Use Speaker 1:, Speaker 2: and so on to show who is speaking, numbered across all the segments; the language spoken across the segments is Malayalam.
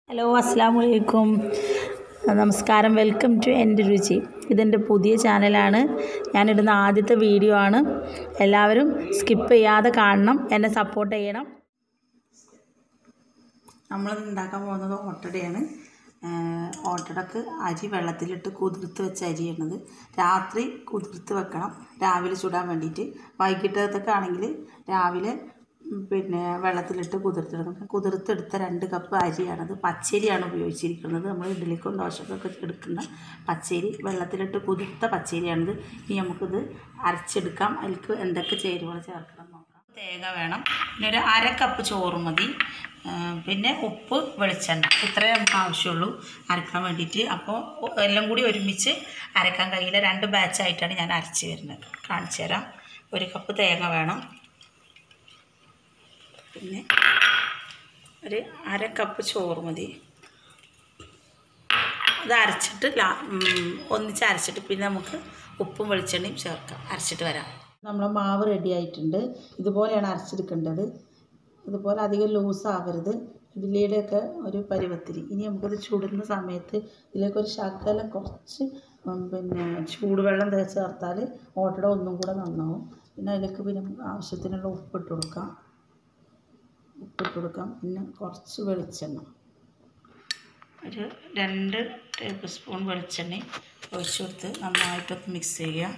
Speaker 1: ഹലോ അസ്സാം വലൈക്കും നമസ്കാരം വെൽക്കം ടു എൻ്റെ രുചി ഇതെൻ്റെ പുതിയ ചാനലാണ് ഞാനിടുന്ന ആദ്യത്തെ വീഡിയോ ആണ് എല്ലാവരും സ്കിപ്പ് ചെയ്യാതെ കാണണം എന്നെ സപ്പോർട്ട് ചെയ്യണം നമ്മളിത് ഉണ്ടാക്കാൻ പോകുന്നത് ഓട്ടടയാണ് ഓട്ടടക്ക് അരി വെള്ളത്തിലിട്ട് കുതിർത്ത് വെച്ച അരിയാണത് രാത്രി കുതിർത്ത് വെക്കണം രാവിലെ ചുടാൻ വേണ്ടിയിട്ട് വൈകിട്ടത്തൊക്കെ ആണെങ്കിൽ രാവിലെ ഉം, പിന്നെ വെള്ളത്തിലിട്ട് കുതിർത്തെടുക്കണം കുതിർത്തെടുത്ത രണ്ട് കപ്പ് അരിയാണത് പച്ചരിയാണ് ഉപയോഗിച്ചിരിക്കുന്നത് നമ്മൾ ഇഡ്ഡലിക്കും ദോശക്കൊക്കെ എടുക്കുന്ന പച്ചരി വെള്ളത്തിലിട്ട് കുതിർത്ത പച്ചരിയാണിത് ഇനി നമുക്കിത് അരച്ചെടുക്കാം അതിലേക്ക് എന്തൊക്കെ ചേരുവകൾ ചേർക്കണം എന്ന് നോക്കാം തേങ്ങ വേണം പിന്നെ ഒരു അര കപ്പ് ചോറ് മതി ആ, പിന്നെ ഉപ്പ് വെളിച്ചെണ്ണ ഇത്രയേ നമുക്ക് ആവശ്യമുള്ളൂ അരക്കാൻ വേണ്ടിയിട്ട് അപ്പോൾ എല്ലാം കൂടി ഒരുമിച്ച് അരക്കാൻ കഴിയില്ല രണ്ട് ബാച്ചായിട്ടാണ് ഞാൻ അരച്ച് വരുന്നത് കാണിച്ചു തരാം ഒരു കപ്പ് തേങ്ങ വേണം പിന്നെ ഒരു അര കപ്പ് ചോറ് മതി അത് അരച്ചിട്ട് ലാ ഉം, ഒന്നിച്ച് അരച്ചിട്ട് പിന്നെ നമുക്ക് ഉപ്പും വെളിച്ചെണ്ണയും ചേർക്കാം അരച്ചിട്ട് വരാം നമ്മളെ മാവ് റെഡി ആയിട്ടുണ്ട് ഇതുപോലെയാണ് അരച്ചെടുക്കേണ്ടത് ഇതുപോലെ അധികം ലൂസ് ആവരുത് ഇഡ്ഡലിയുടെയൊക്കെ ഒരു പരുവത്തിൽ ഇനി നമുക്കത് ചുടുന്ന സമയത്ത് ഇതിലേക്ക് ഒരു ശകലം കുറച്ച് ഉം, പിന്നെ ചൂടുവെള്ളം തേച്ച് ചേർത്താൽ ഓട്ടട ഒന്നും കൂടെ നന്നാവും പിന്നെ അതിലേക്ക് പിന്നെ ആവശ്യത്തിനുള്ള ഉപ്പിട്ട് കൊടുക്കാം ഉപ്പിട്ട് കൊടുക്കാം പിന്നെ കുറച്ച് വെളിച്ചെണ്ണ ഒരു രണ്ട് ടേബിൾ സ്പൂൺ വെളിച്ചെണ്ണ ഒഴിച്ച് കൊടുത്ത് നന്നായിട്ടൊന്ന് മിക്സ് ചെയ്യുക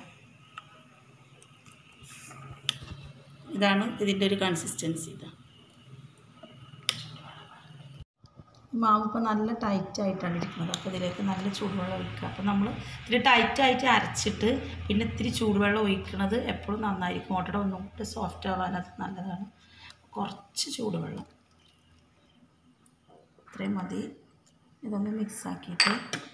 Speaker 1: ഇതാണ് ഇതിൻ്റെ ഒരു കൺസിസ്റ്റൻസി ഇതാ ഈ മാവ് ഇപ്പോൾ നല്ല ടൈറ്റ് ആയിട്ടാണ് ഇരിക്കുന്നത് അപ്പോൾ ഇതിലേക്ക് നല്ല ചൂടുവെള്ളം ഒഴിക്കുക അപ്പോൾ നമ്മൾ ഇത്തിരി ടൈറ്റായിട്ട് അരച്ചിട്ട് പിന്നെ ഇത്തിരി ചൂടുവെള്ളം ഒഴിക്കുന്നത് എപ്പോഴും നന്നായിരിക്കും ഓട്ടട ഒന്നും കൂടി സോഫ്റ്റ് ആവാൻ അത് നല്ലതാണ് കുറച്ച് ചൂടുവെള്ളം ഇത്രയും മതി ഇതൊന്ന് മിക്സ് ആക്കിയിട്ട്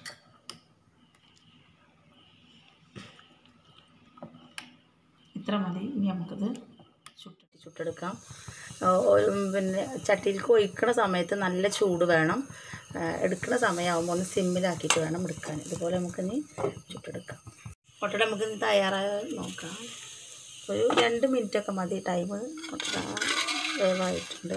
Speaker 1: ഇത്ര മതി ഇനി നമുക്കത് ചുട്ടിട്ട് ചുട്ടെടുക്കാം ഓ, ഒരു പിന്നെ ചട്ടിയിലേക്ക് ഒഴിക്കണ സമയത്ത് നല്ല ചൂട് വേണം ആ, എടുക്കണ സമയമാകുമ്പോൾ ഒന്ന് സിമ്മിലാക്കിയിട്ട് വേണം എടുക്കാൻ ഇതുപോലെ നമുക്കിനി ചുട്ടെടുക്കാം ഒട്ടട നമുക്ക് ഇനി തയ്യാറായ നോക്കാം ഒരു രണ്ട് മിനിറ്റൊക്കെ മതി ടൈം ഒട്ടട വേവായിട്ടുണ്ട്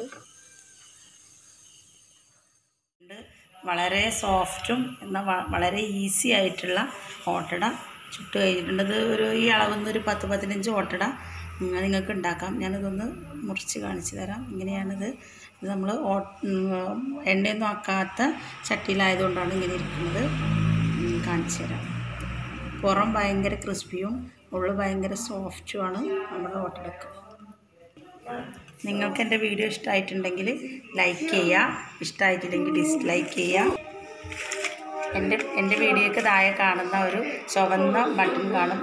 Speaker 1: ഉണ്ട്. വളരെ സോഫ്റ്റും എന്നാൽ വ- വളരെ ഈസി ആയിട്ടുള്ള ഓട്ടട ചുട്ട് കഴിഞ്ഞിട്ടുണ്ട് ഇത് ഒരു ഈ അളവുന്ന ഒരു പത്ത് പതിനഞ്ച് ഓട്ടട ഉം, നിങ്ങൾക്ക് ഉണ്ടാക്കാം ഞാനിതൊന്ന് മുറിച്ച് കാണിച്ചു തരാം ഇങ്ങനെയാണിത് ഇത് നമ്മൾ ഓ ഉം, എണ്ണയൊന്നും ആക്കാത്ത ചട്ടിയിലായതുകൊണ്ടാണ് ഇങ്ങനെ ഇരിക്കുന്നത് ഉം, കാണിച്ചു തരാം പുറം ഭയങ്കര ക്രിസ്പിയും ഉള്ളു ഭയങ്കര സോഫ്റ്റുമാണ് നമ്മുടെ ഓട്ടടക്ക് നിങ്ങൾക്ക് എൻ്റെ വീഡിയോ ഇഷ്ടമായിട്ടുണ്ടെങ്കിൽ ലൈക്ക് ചെയ്യുക ഇഷ്ടമായിട്ടില്ലെങ്കിൽ ഡിസ്ലൈക്ക് ചെയ്യുക എൻ്റെ എൻ്റെ വീഡിയോയ്ക്ക് താഴെ കാണുന്ന ഒരു ചുവന്ന ബട്ടൺ കാണും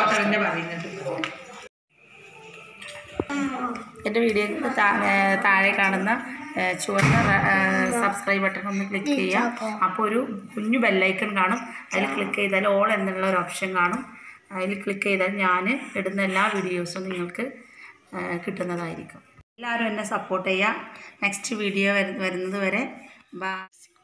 Speaker 1: എൻ്റെ വീഡിയോയ്ക്ക് താഴെ താഴെ കാണുന്ന ഏ, ചുവന്ന സബ്സ്ക്രൈബ് ബട്ടൺ ഒന്ന് ക്ലിക്ക് ചെയ്യുക അപ്പോൾ ഒരു കുഞ്ഞു ബെല്ലൈക്കൺ കാണും അതിൽ ക്ലിക്ക് ചെയ്താൽ ഓൾ എന്നുള്ള ഒരു ഓപ്ഷൻ കാണും അതിൽ ക്ലിക്ക് ചെയ്താൽ ഞാൻ ഇടുന്ന എല്ലാ വീഡിയോസും നിങ്ങൾക്ക് ഏ, കിട്ടുന്നതായിരിക്കും എല്ലാവരും എന്നെ സപ്പോർട്ട് ചെയ്യുക നെക്സ്റ്റ് വീഡിയോ വരുന്നത് വരെ ബാ